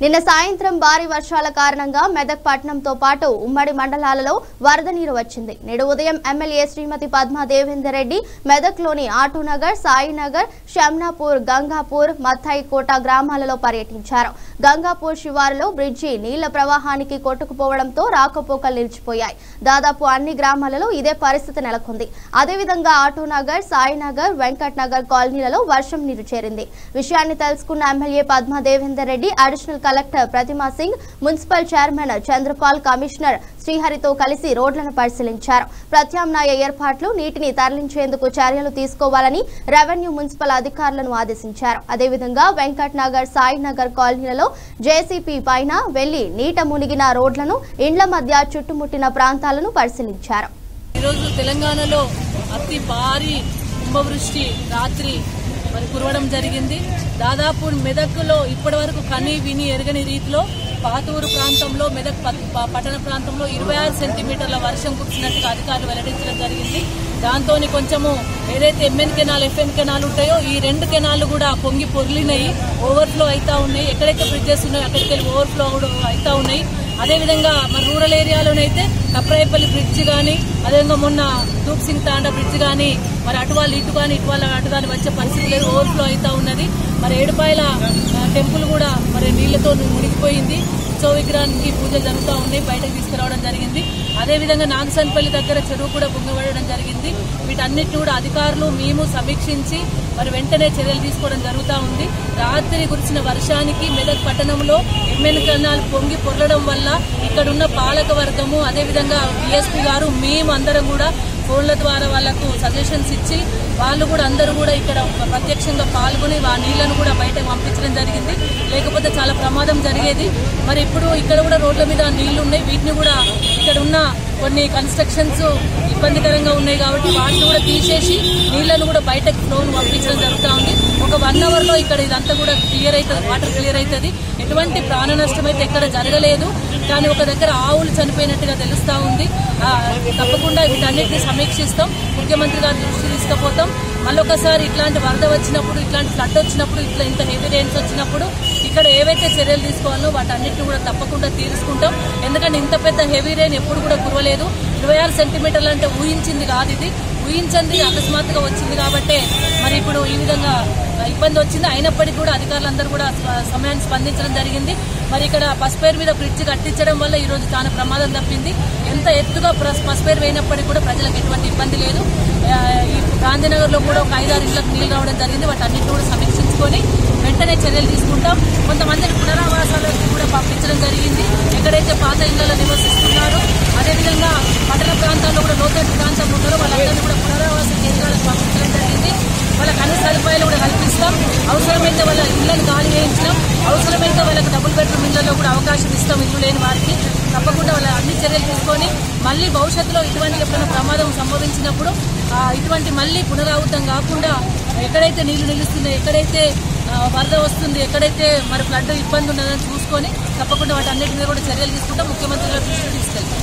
నిన్న సాయంత్రం భారీ వర్షాల కారణంగా మెదక్ పట్టణంతో పాటు ఉమ్మడి మండలాలలో వరద నీరు వచ్చింది నేడు ఉదయం ఎమ్మెల్యే శ్రీమతి పద్మా దేవేందర్ రెడ్డి మెదక్లోని ఆటోనగర్ సాయినగర్ షమ్నాపూర్ గంగాపూర్ మత్తాయికోట గ్రామాలలో పర్యటించారు గంగాపూర్ శివారులో బ్రిడ్జి నీళ్ల ప్రవాహానికి కొట్టుకుపోవడంతో రాకపోకలు నిలిచిపోయాయి దాదాపు అన్ని గ్రామాలలో ఇదే పరిస్థితి నెలకొంది అదేవిధంగా ఆటోనగర్ సాయినగర్ వెంకట్ నగర్ కాలనీలలో వర్షం నీరు చేరింది విషయాన్ని తెలుసుకున్న MLA Padma Devender Reddy additional collector Pratima Singh municipal chairman Chandrapal commissioner శ్రీహరితో కలిసి రోడ్లను పరిశీలించారు ప్రత్యామ్నాయ ఏర్పాట్లు నీటిని తరలించేందుకు చర్యలు తీసుకోవాలని రెవెన్యూ మున్సిపల్ అధికారులను ఆదేశించారు అదేవిధంగా వెంకట్ నగర్ సాయి నగర్ కాలనీలలో జేసీపీ పైన వెళ్లి నీట మునిగిన రోడ్లను ఇండ్ల మధ్య చుట్టుముట్టిన ప్రాంతాలను పరిశీలించారు ఈరోజు తెలంగాణలో అతి భారీ కుంభవృష్టి రాత్రి మరి కురవడం జరిగింది దాదాపు మెదక్లో ఇప్పటి వరకు కని విని ఎరగని రీతిలో పాతూరు ప్రాంతంలో మెదక్ ప- ప- పట్టణ ప్రాంతంలో ఇరవై ఆరు సెంటీమీటర్ల వర్షం కురిసినట్టుగా అధికారులు వెల్లడించడం జరిగింది దాంతో కొంచెము ఏదైతే ఎంఎన్ కెనాల్ ఎఫ్ఎన్ కెనాల్ ఉంటాయో ఈ రెండు కెనాల్ కూడా పొంగి పొర్లినాయి ఓవర్ఫ్లో అవుతా ఉన్నాయి ఎక్కడైతే బ్రిడ్జెస్ ఉన్నాయో అక్కడికి వెళ్ళి ఓవర్ఫ్లో కూడా అవుతా ఉన్నాయి అదేవిధంగా మన రూరల్ ఏరియాలోనైతే కప్రాయపల్లి బ్రిడ్జ్ కానీ అదేవిధంగా మొన్న దూప్ సింగ్ తాండా బ్రిడ్జ్ కానీ మరి అటు వాళ్ళు ఇటు కానీ ఇటు వాళ్ళ అటు కానీ వచ్చే పరిస్థితి లేదు ఓవర్ఫ్లో అవుతా ఉన్నది మరి ఏడుపాయల ఆ, టెంపుల్ కూడా మరి నీళ్లతో మునిగిపోయింది ఉత్సవ విగ్రహానికి పూజలు జరుగుతూ ఉన్నాయి బయటకు తీసుకురావడం జరిగింది అదేవిధంగా నాగసన్పల్లి దగ్గర చెరువు కూడా పొంగబడడం జరిగింది వీటన్నిటిని కూడా అధికారులు మేము సమీక్షించి మరి వెంటనే చర్యలు తీసుకోవడం జరుగుతూ ఉంది రాత్రి కురిసిన వర్షానికి మెదక్ పట్టణంలో ఎంఎన్ కెనాల్ పొంగి పొర్లడం వల్ల ఇక్కడున్న పాలక వర్గము అదేవిధంగా డిఎస్పీ గారు మేము అందరం కూడా ఫోన్ల ద్వారా వాళ్ళకు సజెషన్స్ ఇచ్చి వాళ్ళు కూడా అందరూ కూడా ఇక్కడ ప్రత్యక్షంగా పాల్గొని ఆ నీళ్లను కూడా బయటకు పంపించడం జరిగింది లేకపోతే చాలా ప్రమాదం జరిగేది మరి ఇప్పుడు ఇక్కడ కూడా రోడ్ల మీద నీళ్లు ఉన్నాయి వీటిని కూడా ఇక్కడ ఉన్న కొన్ని కన్స్ట్రక్షన్స్ ఇబ్బందికరంగా ఉన్నాయి కాబట్టి వాటిని కూడా తీసేసి నీళ్లను కూడా బయటకు ఫ్లోను పంపించడం జరుగుతూ ఉంది ఒక వన్ అవర్ లో ఇక్కడ ఇదంతా కూడా క్లియర్ అవుతుంది వాటర్ క్లియర్ అవుతుంది ఎటువంటి ప్రాణ నష్టం అయితే ఎక్కడ జరగలేదు కానీ ఒక దగ్గర ఆవులు చనిపోయినట్టుగా తెలుస్తా ఉంది ఆ, తప్పకుండా వీటన్నిటిని సమీక్షిస్తాం ముఖ్యమంత్రి గారి దృష్టి తీసుకుపోతాం మళ్ళొకసారి ఇట్లాంటి వరద వచ్చినప్పుడు ఇట్లాంటి ఫ్లడ్ వచ్చినప్పుడు ఇట్లా ఇంత హెవీ రెయిన్స్ వచ్చినప్పుడు ఇక్కడ ఏవైతే చర్యలు తీసుకోవాలో వాటన్నిటిని కూడా తప్పకుండా తీర్చుకుంటాం ఎందుకంటే ఇంత పెద్ద హెవీ రెయిన్ ఎప్పుడు కూడా కురవలేదు ఇరవై ఆరు సెంటీమీటర్లు అంటే ఊహించింది కాదు ఇది ఊహించింది అకస్మాత్తుగా వచ్చింది కాబట్టి మరి ఇప్పుడు ఈ విధంగా ఇబ్బంది వచ్చింది అయినప్పటికీ కూడా అధికారులందరూ కూడా స్ప- సమయాన్ని స్పందించడం జరిగింది మరి ఇక్కడ పసుపేరు మీద బ్రిడ్జ్ కట్టించడం వల్ల ఈ రోజు చాలా ప్రమాదం తప్పింది ఎంత ఎత్తుగా ప్ర- పసుపేరు వేయినప్పటికీ కూడా ప్రజలకు ఎటువంటి ఇబ్బంది లేదు ఆ, ఈ గాంధీనగర్ లో కూడా ఒక ఐదారు ఇళ్లకు నీళ్లు రావడం జరిగింది వాటి అన్నింటినీ కూడా సమీక్షించుకొని వెంటనే చర్యలు తీసుకుంటాం కొంతమందిని పునరావాసాలకు కూడా పంపించడం జరిగింది ఎక్కడైతే పాత ఇళ్లలో నివసిస్తున్నారో అదేవిధంగా పట్టణ ప్రాంతాల్లో కూడా లోతట్టు ప్రాంతంలో ఉన్నారో వాళ్ళందరినీ కూడా పునరావాస కేంద్రాలకు పంపించడం జరిగింది వాళ్ళకి అన్ని సదుపాయాలు కూడా కల్పిస్తాం అవసరమైతే వాళ్ళ ఇళ్లను గాలి వేయించడం అవసరమైతే వాళ్ళకి డబుల్ బెడ్రూమ్ ఇళ్లలో కూడా అవకాశం ఇస్తాం ఇల్లు లేని వారికి తప్పకుండా వాళ్ళ అన్ని చర్యలు తీసుకొని మళ్ళీ భవిష్యత్తులో ఇటువంటి ఎప్పుడైనా ప్రమాదం సంభవించినప్పుడు ఆ, ఇటువంటి మళ్ళీ పునరావృతం కాకుండా ఎక్కడైతే నీళ్లు నిలుస్తున్నాయి ఎక్కడైతే ఆ, వరద వస్తుంది ఎక్కడైతే మరి ఫ్లడ్ ఇబ్బంది ఉన్నదని చూసుకొని తప్పకుండా వాటి అన్నిటి మీద కూడా చర్యలు తీసుకుంటాం ముఖ్యమంత్రి గారి దృష్టికి తీసుకెళ్తాం